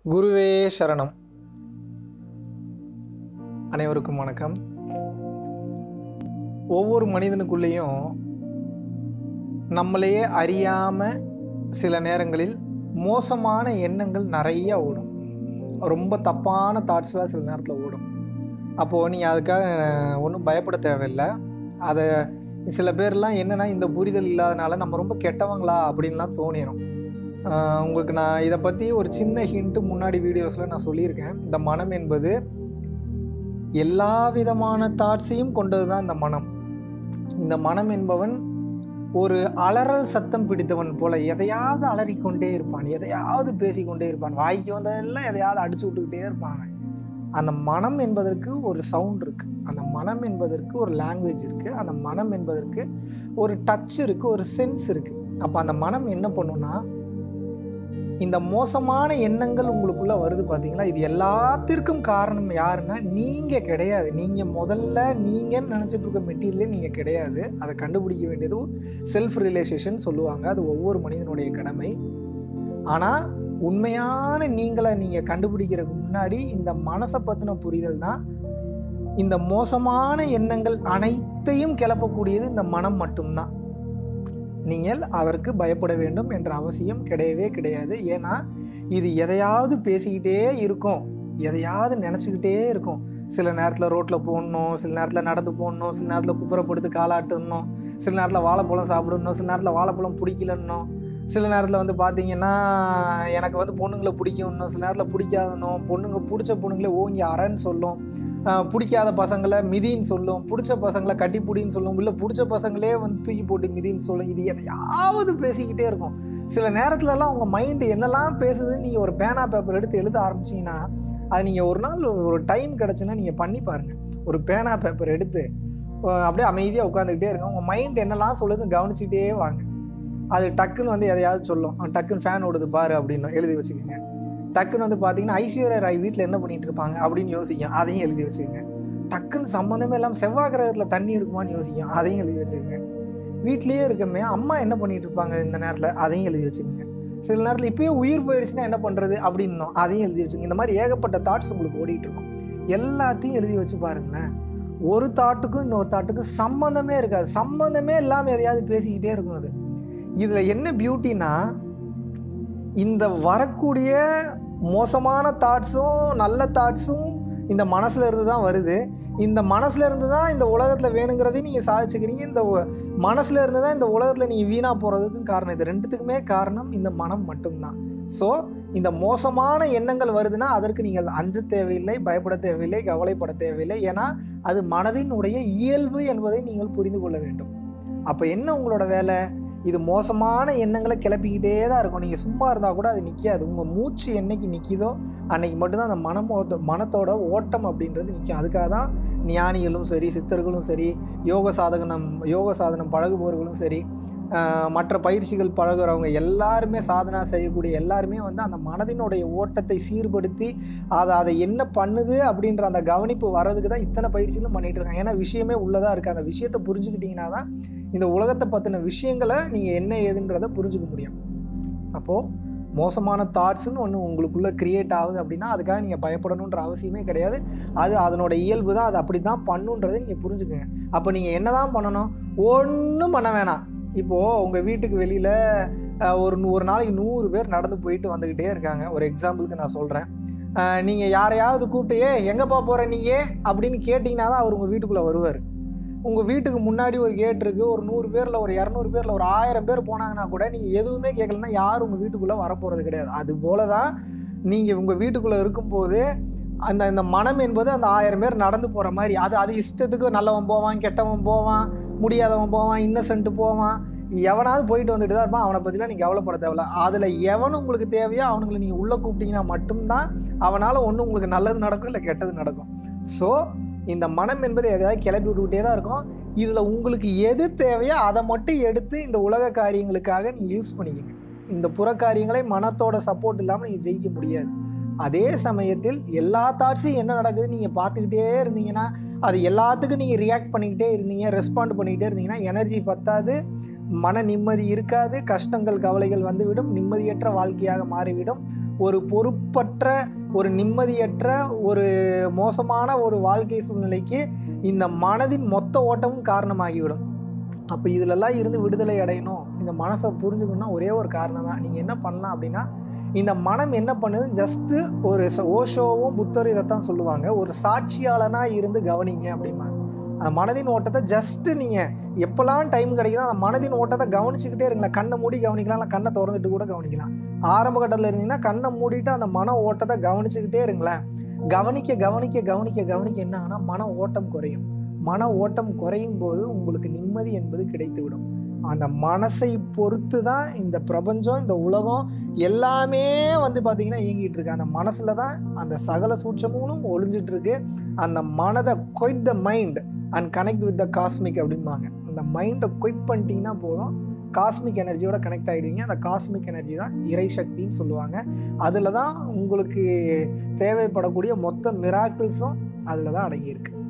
குருவே சரணம் அனைவருக்கும் வணக்கம் ஒவ்வொரு மனிதனுக்குள்ளேயும் நம்மளையே அறியாமல் சில நேரங்களில் மோசமான எண்ணங்கள் நிறைய ஓடும் ரொம்ப தப்பான தாட்ஸ்லாம் சில நேரத்தில் ஓடும் அப்போது நீங்கள் அதுக்காக ஒன்றும் பயப்பட தேவையில்லை அதை சில பேர்லாம் என்னென்னா இந்த புரிதல் இல்லாதனால நம்ம ரொம்ப கெட்டவங்களா அப்படின்லாம் தோணிடும் ஆஹ் உங்களுக்கு நான் இதை பற்றி ஒரு சின்ன ஹிண்ட்டு முன்னாடி வீடியோஸில் நான் சொல்லியிருக்கேன் இந்த மனம் என்பது எல்லா விதமான தாட்ஸையும் கொண்டது தான் இந்த மனம் இந்த மனம் என்பவன் ஒரு அலறல் சத்தம் பிடித்தவன் போல எதையாவது அலறிக்கொண்டே இருப்பான் எதையாவது பேசிக்கொண்டே இருப்பான் வாய்க்கு வந்ததெல்லாம் எதையாவது அடிச்சு விட்டுக்கிட்டே இருப்பான் அவன். அந்த மனம் என்பதற்கு ஒரு சவுண்ட் இருக்கு அந்த மனம் என்பதற்கு ஒரு லாங்குவேஜ் இருக்கு அந்த மனம் என்பதற்கு ஒரு டச் இருக்கு ஒரு சென்ஸ் இருக்கு அப்போ அந்த மனம் என்ன பண்ணுன்னா இந்த மோசமான எண்ணங்கள் உங்களுக்குள்ள வருது பார்த்தீங்களா இது எல்லாத்திற்கும் காரணம் யாருன்னா நீங்க கிடையாது நீங்க முதல்ல நீங்கன்னு நினைச்சிட்டு இருக்க மெட்டீரியலே நீங்க கிடையாது அதை கண்டுபிடிக்க வேண்டியது செல்ஃப் ரிலேஷேஷன் சொல்லுவாங்க அது ஒவ்வொரு மனிதனுடைய கடமை ஆனா உண்மையான நீங்களை நீங்க கண்டுபிடிக்கிறதுக்கு முன்னாடி இந்த மனசை பத்தின புரிதல் தான் இந்த மோசமான எண்ணங்கள் அனைத்தையும் கிளப்பக்கூடியது இந்த மனம் மட்டும்தான் நீங்கள் அதற்கு பயப்பட வேண்டும் என்ற அவசியம் கிடையவே கிடையாது ஏன்னா இது எதையாவது பேசிக்கிட்டே இருக்கும் எதையாவது நினச்சிக்கிட்டே இருக்கும் சில நேரத்தில் ரோட்டில் போடணும் சில நேரத்தில் நடந்து போடணும் சில நேரத்தில் குப்புறப்படுத்து காலாட்டணும் சில நேரத்தில் வாழைப்பழம் சாப்பிடணும் சில நேரத்தில் வாழைப்பழம் பிடிக்கலன்னும் சில நேரத்தில் வந்து பார்த்தீங்கன்னா எனக்கு வந்து பொண்ணுங்களை பிடிக்கும்னும் சில நேரத்தில் பிடிக்காதனும் பொண்ணுங்க பிடிச்ச பொண்ணுங்களே ஓங்கி அறன்னு சொல்லும் ஆஹ் பிடிக்காத பசங்களை மிதின்னு சொல்லும் பிடிச்ச பசங்களை கட்டி பிடின்னு சொல்லும் இல்லை பிடிச்ச பசங்களே வந்து தூக்கி போட்டு மிதின்னு சொல்லும் இது எதையாவது பேசிக்கிட்டே இருக்கும் சில நேரத்துலலாம் உங்கள் மைண்டு என்னெல்லாம் பேசுதுன்னு நீங்கள் ஒரு பேனா பேப்பர் எடுத்து எழுத ஆரம்பிச்சீங்கன்னா அது நீங்கள் ஒரு நாள் ஒரு டைம் கிடச்சுன்னா நீங்கள் பண்ணி பாருங்கள் ஒரு பேனா பேப்பர் எடுத்து அஹ் அப்படியே அமைதியாக உட்காந்துக்கிட்டே இருங்க உங்கள் மைண்ட் என்னெல்லாம் சொல்லுதுன்னு கவனிச்சுக்கிட்டே வாங்க அது டக்குன்னு வந்து எதையாவது சொல்லும் "அவன் டக்குன்னு ஃபேன் ஓடுது பாரு அப்படின்னு எழுதி வச்சுக்கோங்க டக்குன்னு வந்து பார்த்தீங்கன்னா ஐஸ்வர்யா ராய் வீட்டில் என்ன பண்ணிட்டு இருப்பாங்க அப்படின்னு யோசிக்கும் அதையும் எழுதி வச்சுக்கோங்க டக்குன்னு சம்மந்தமே இல்லாமல் செவ்வாய் கிரகத்தில் தண்ணி இருக்குமான்னு யோசிக்கும் அதையும் எழுதி வச்சுக்கோங்க வீட்லேயே இருக்கமே அம்மா என்ன பண்ணிட்டு இருப்பாங்க இந்த நேரத்தில் அதையும் எழுதி வச்சுக்கோங்க சில நேரத்தில் இப்போயே உயிர் போயிடுச்சுன்னா என்ன பண்ணுறது அப்படின்னும் அதையும் எழுதி வச்சுங்க இந்த மாதிரி ஏகப்பட்ட தாட்ஸ் உங்களுக்கு ஓடிட்டு இருக்கும் எல்லாத்தையும் எழுதி வச்சு பாருங்களேன் ஒரு தாட்டுக்கும் இன்னொரு தாட்டுக்கும் சம்மந்தமே இருக்காது சம்மந்தமே இல்லாமல் எதையாவது பேசிக்கிட்டே இருக்கும் அது இதில் என்ன பியூட்டினா இந்த வரக்கூடிய மோசமான தாட்ஸும் நல்ல தாட்ஸும் இந்த மனசுல இருந்து தான் வருது இந்த மனசுல இருந்து தான் இந்த உலகத்தில் வேணுங்கிறதையும் நீங்கள் சாதிச்சுக்கிறீங்க இந்த உ- மனசுல இருந்து தான் இந்த உலகத்தில் நீங்கள் வீணாக போகிறதுக்கும் காரணம் இது ரெண்டுத்துக்குமே காரணம் இந்த மனம் மட்டும்தான் ஸோ இந்த மோசமான எண்ணங்கள் வருதுன்னா அதற்கு நீங்கள் அஞ்ச தேவையில்லை பயப்பட தேவையில்லை கவலைப்பட தேவையில்லை ஏன்னா அது மனதினுடைய இயல்பு என்பதை நீங்கள் புரிந்து கொள்ள வேண்டும் அப்போ என்ன உங்களோட வேலை இது மோசமான எண்ணங்களை கிளப்பிக்கிட்டே தான் இருக்கும் நீங்கள் சும்மா இருந்தால் கூட அது நிற்காது உங்கள் மூச்சு என்னைக்கு நிற்கிதோ அன்னைக்கு மட்டும்தான் அந்த மனமோட மனத்தோட ஓட்டம் அப்படின்றது நிற்கும் அதுக்காக தான் ஞானிகளும் சரி சித்தர்களும் சரி யோக சாதகனம் யோக சாதனம் பழகுபவர்களும் சரி ஆஹ், மற்ற பயிற்சிகள் பழகுறவங்க எல்லாருமே சாதனா செய்யக்கூடிய எல்லாருமே வந்து அந்த மனதினுடைய ஓட்டத்தை சீர்படுத்தி அதை அதை என்ன பண்ணுது அப்படின்ற அந்த கவனிப்பு வர்றதுக்கு தான் இத்தனை பயிற்சிகளும் பண்ணிட்டு இருக்காங்க ஏன்னா விஷயமே உள்ளதாக இருக்குது அந்த விஷயத்தை புரிஞ்சுக்கிட்டீங்கன்னா தான் இந்த உலகத்தை பற்றின விஷயங்களை நீங்கள் என்ன ஏதுன்றதை புரிஞ்சுக்க முடியும் அப்போது மோசமான தாட்ஸ்னு ஒன்று உங்களுக்குள்ளே க்ரியேட் ஆகுது அப்படின்னா அதுக்காக நீங்கள் பயப்படணுன்ற அவசியமே கிடையாது அது அதனோட இயல்பு தான் அது அப்படி தான் பண்ணுன்றதை நீங்கள் புரிஞ்சுக்கங்க அப்போ நீங்கள் என்ன தான் பண்ணணும் ஒன்றும் பண்ண வேணாம் இப்போது உங்கள் வீட்டுக்கு வெளியில் ஒரு நூ- ஒரு நாளைக்கு நூறு பேர் நடந்து போயிட்டு வந்துக்கிட்டே இருக்காங்க ஒரு எக்ஸாம்பிளுக்கு நான் சொல்கிறேன் நீங்கள் யாரையாவது கூப்பிட்டு ஏ எங்கேப்பா போகிற நீயே அப்படின்னு கேட்டிங்கன்னா தான் அவர் உங்கள் வீட்டுக்குள்ளே வருவார் உங்கள் வீட்டுக்கு முன்னாடி ஒரு கேட் இருக்குது ஒரு நூறு பேரில் ஒரு இரநூறு பேரில் ஒரு ஆயிரம் பேர் போனாங்கன்னா கூட நீங்கள் எதுவுமே கேட்கலன்னா யாரும் உங்கள் வீட்டுக்குள்ளே வரப்போகிறது கிடையாது அது போல தான் நீங்கள் உங்கள் வீட்டுக்குள்ளே இருக்கும்போது அந்த இந்த மனம் என்பது அந்த ஆயிரம் பேர் நடந்து போகிற மாதிரி அது அது இஷ்டத்துக்கு நல்லவன் போவான் கெட்டவன் போவான் முடியாதவன் போவான் இன்னசென்ட்டு போவான் எவனாவது போயிட்டு வந்துட்டு தான் இருப்பான் அவனை பற்றிலாம் நீங்கள் கவலைப்பட தேவையில்ல அதில் எவன் உங்களுக்கு தேவையோ அவனுங்களை நீங்கள் உள்ளே கூப்பிட்டீங்கன்னா மட்டும்தான் அவனால் ஒன்று உங்களுக்கு நல்லது நடக்கும் இல்லை கெட்டது நடக்கும் ஸோ இந்த மனம் என்பது எதையாவது கிளப்பி விட்டுக்கிட்டே தான் இருக்கும் இதில் உங்களுக்கு எது தேவையோ அதை மட்டும் எடுத்து இந்த உலக காரியங்களுக்காக நீங்கள் யூஸ் பண்ணிக்கங்க இந்த புறக்காரியங்களை மனத்தோட சப்போர்ட் இல்லாமல் நீங்கள் ஜெயிக்க முடியாது அதே சமயத்தில் எல்லா தாட்ஸையும் என்ன நடக்குது நீங்கள் பார்த்துக்கிட்டே இருந்தீங்கன்னா அது எல்லாத்துக்கும் நீங்கள் ரியாக்ட் பண்ணிக்கிட்டே இருந்தீங்க ரெஸ்பாண்ட் பண்ணிக்கிட்டே இருந்தீங்கன்னா எனர்ஜி பத்தாது மன நிம்மதி இருக்காது கஷ்டங்கள் கவலைகள் வந்துவிடும் நிம்மதியற்ற வாழ்க்கையாக மாறிவிடும் ஒரு பொறுப்பற்ற ஒரு நிம்மதியற்ற ஒரு மோசமான ஒரு வாழ்க்கை சூழ்நிலைக்கு இந்த மனதின் மொத்த ஓட்டமும் காரணமாகிவிடும் அப்போ இதிலெல்லாம் இருந்து விடுதலை அடையணும் இந்த மனசை புரிஞ்சுக்கணும்னா ஒரே ஒரு காரணம் தான் நீங்கள் என்ன பண்ணலாம் அப்படின்னா இந்த மனம் என்ன பண்ணுது ஜஸ்ட்டு ஒரு ச- ஓஷோவும் புத்தரும் இதைத்தான் சொல்லுவாங்க ஒரு சாட்சியாளனாக இருந்து கவனிங்க அப்படிம்பாங்க அந்த மனதின் ஓட்டத்தை ஜஸ்ட்டு நீங்கள் எப்போல்லாம் டைம் கிடைக்குதோ அந்த மனதின் ஓட்டத்தை கவனிச்சுக்கிட்டே இருங்களேன் கண்ணை மூடி கவனிக்கலாம் இல்லை கண்ணை திறந்துட்டு கூட கவனிக்கலாம் ஆரம்ப கட்டத்தில் இருந்தீங்கன்னா கண்ணை மூடிட்டு அந்த மன ஓட்டத்தை கவனிச்சுக்கிட்டே இருங்களேன் கவனிக்க கவனிக்க கவனிக்க கவனிக்க என்ன ஆகுனா மன ஓட்டம் குறையும் மன ஓட்டம் குறையும் போது உங்களுக்கு நிம்மதி என்பது கிடைத்துவிடும் அந்த மனசை பொறுத்து தான் இந்த பிரபஞ்சம் இந்த உலகம் எல்லாமே வந்து பார்த்திங்கன்னா இயங்கிட்டு இருக்கு அந்த மனசில் தான் அந்த சகல சூட்சமும் ஒளிஞ்சிட்டு இருக்கு அந்த மனதை quiet the mind and connect with the cosmic அப்படிம்பாங்க அந்த மைண்டை குயிட் பண்ணிட்டீங்கன்னா போதும் காஸ்மிக் எனர்ஜியோட கனெக்ட் ஆகிடுவீங்க அந்த காஸ்மிக் எனர்ஜி தான் இறை சக்தின்னு சொல்லுவாங்க அதில் தான் உங்களுக்கு தேவைப்படக்கூடிய மொத்த மிராக்கிள்ஸும் அதில் தான் அடங்கியிருக்கு